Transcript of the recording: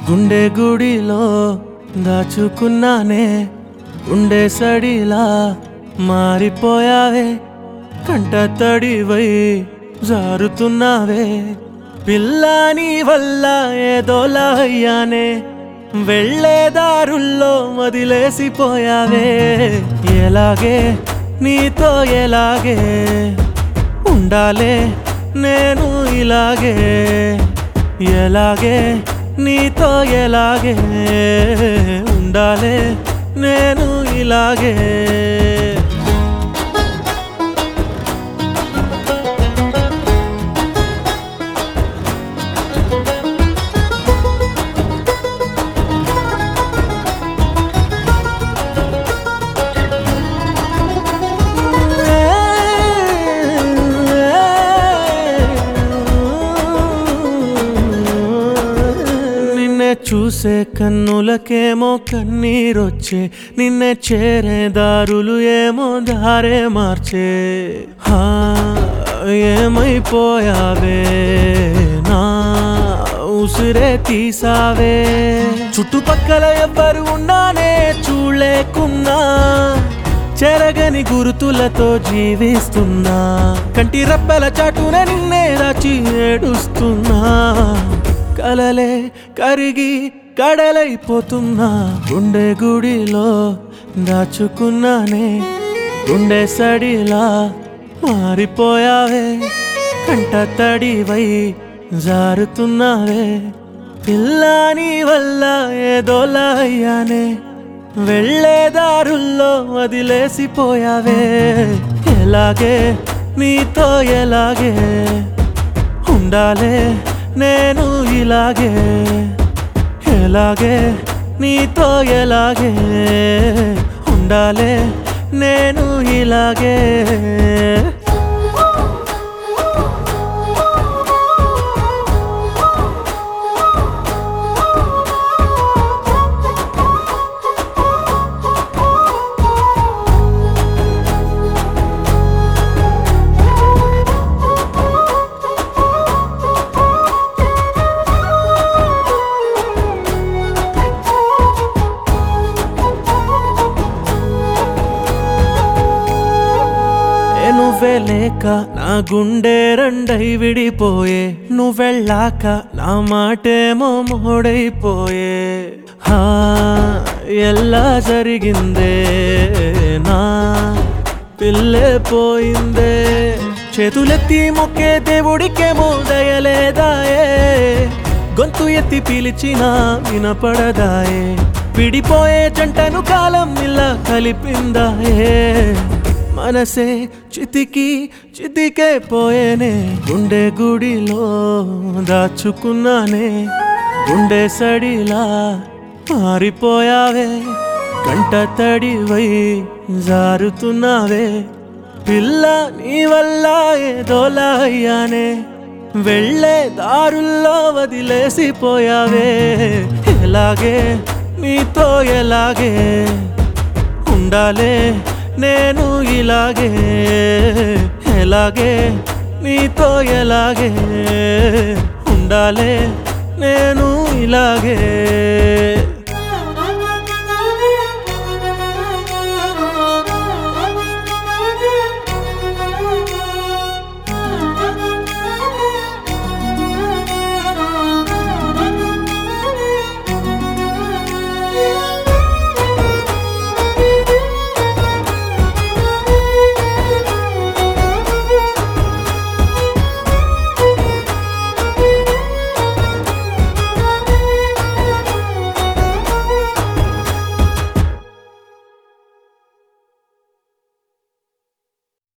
గుండె గుడిలో దాచుకున్నానే ఉండే సడిలా మారిపోయావే కంట తడివై జారుతున్నావే పిల్లాని వల్ల ఏదోలా అయ్యానే వెళ్ళే దారుల్లో వదిలేసిపోయావే ఎలాగే నీతో ఎలాగే ఉండాలే నేను ఇలాగే ఎలాగే నీతో ఎలాగే ఉండాలే నేను ఇలాగే నిన్నే చూసే కన్నులకేమో కన్నీరొచ్చే నిన్నే చేరే దారులు ఏమో దారే మార్చే హా ఏమైపోయావే నా ఉసిరే తీసావే చుట్టుపక్కల ఎవ్వరు ఉన్నానే చూడలేకున్నా చెరగని గుర్తులతో జీవిస్తున్నా కంటి రెప్పల చాటున నిన్నే దాచి ఏడుస్తున్నా కలలే కరిగి కడలైపోతున్నా గుండె గుడిలో దాచుకున్నానే గుండె సడిలా మారిపోయావే కంట తడివై జారుతున్నావే పిల్లాని వల్ల ఏదోలా అయ్యానే వెళ్ళే దారుల్లో వదిలేసిపోయావే ఎలాగే నీతో ఎలాగే ఉండాలే నేను ఇలాగే ఎలాగే నీతో ఎలాగే ఉండాలే నేను ఇలాగే ఏ నువ్వే లేక నా గుండె రెండై విడిపోయే నువ్వెళ్ళాక నా మాటేమో మోడైపోయే హా ఎలా జరిగిందే నా పిల్లే పోయిందే చేతులెత్తి మొక్కే దేవుడికేమో దయలేదాయే గొంతు ఎత్తి పిలిచినా వినపడదాయే విడిపోయే జంటను కాలం ఇలా కలిపిందాయే మనసే చితికి చితికే పోయేనే గుండె గుడిలో దాచుకున్నానే గుండె సడిలా మారిపోయావే కంట తడివై జారుతున్నావే పిల్ల నీ వల్ల ఏదోలా అయ్యానే వెళ్ళే దారుల్లో వదిలేసిపోయావే ఎలాగే నీతో ఎలాగే ఉండాలే నేను ఇలాగే ఎలాగే నీతో ఎలాగే ఉండాలే నేను ఇలాగే